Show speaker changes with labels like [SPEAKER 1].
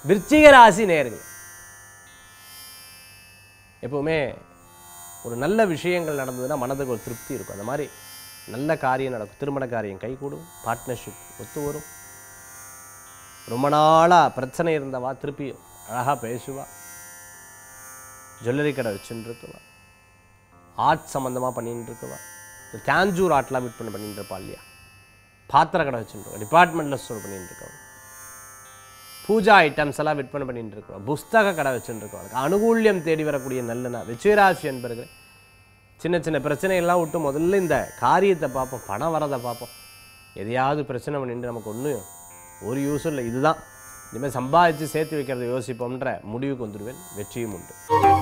[SPEAKER 1] விருச்சிக ராசி நேர்கள் எப்பவுமே ஒரு நல்ல விஷயங்கள் நடந்ததுன்னா மனதுக்கு ஒரு திருப்தி இருக்கும் அந்த மாதிரி நல்ல காரியம் நடக்கும் திருமண காரியம் கைகூடும் பார்ட்னர்ஷிப் ஒத்து வரும் ரொம்ப நாளாக பிரச்சனை இருந்தவா திருப்பி அழகாக பேசுவா ஜுவல்லரி கடை வச்சுட்டு இருக்குவா ஆர்ட் சம்மந்தமாக பண்ணிட்டு இருக்குவா இந்த கேஞ்சூர் ஆர்ட்லாம் விற்பனை பண்ணிட்டு இருப்பா இல்லையா பாத்திர கடை வச்சுட்டு டிபார்ட்மெண்டல் ஸ்டோர் பண்ணிட்டு இருக்கவங்க பூஜா ஐட்டம்ஸ் எல்லாம் விற்பனை பண்ணிட்டு இருக்கோம் புஸ்தக கடை வச்சுட்டு இருக்கோம் அனுகூல்யம் தேடி வரக்கூடிய நல்ல நாள் விஜயராசி என்பர்கள் சின்ன சின்ன பிரச்சனையெல்லாம் விட்டு முதல்ல இந்த காரியத்தை பார்ப்போம் பணம் வரதை பார்ப்போம் எதையாவது பிரச்சனை பண்ணிட்டு நமக்கு ஒன்றும் ஒரு யூஸும் இல்லை இதுதான் இனிமேல் சம்பாதிச்சு சேர்த்து வைக்கிறத யோசிப்போம்ன்ற முடிவுக்கு வந்துடுவேன் வெற்றியும் உண்டு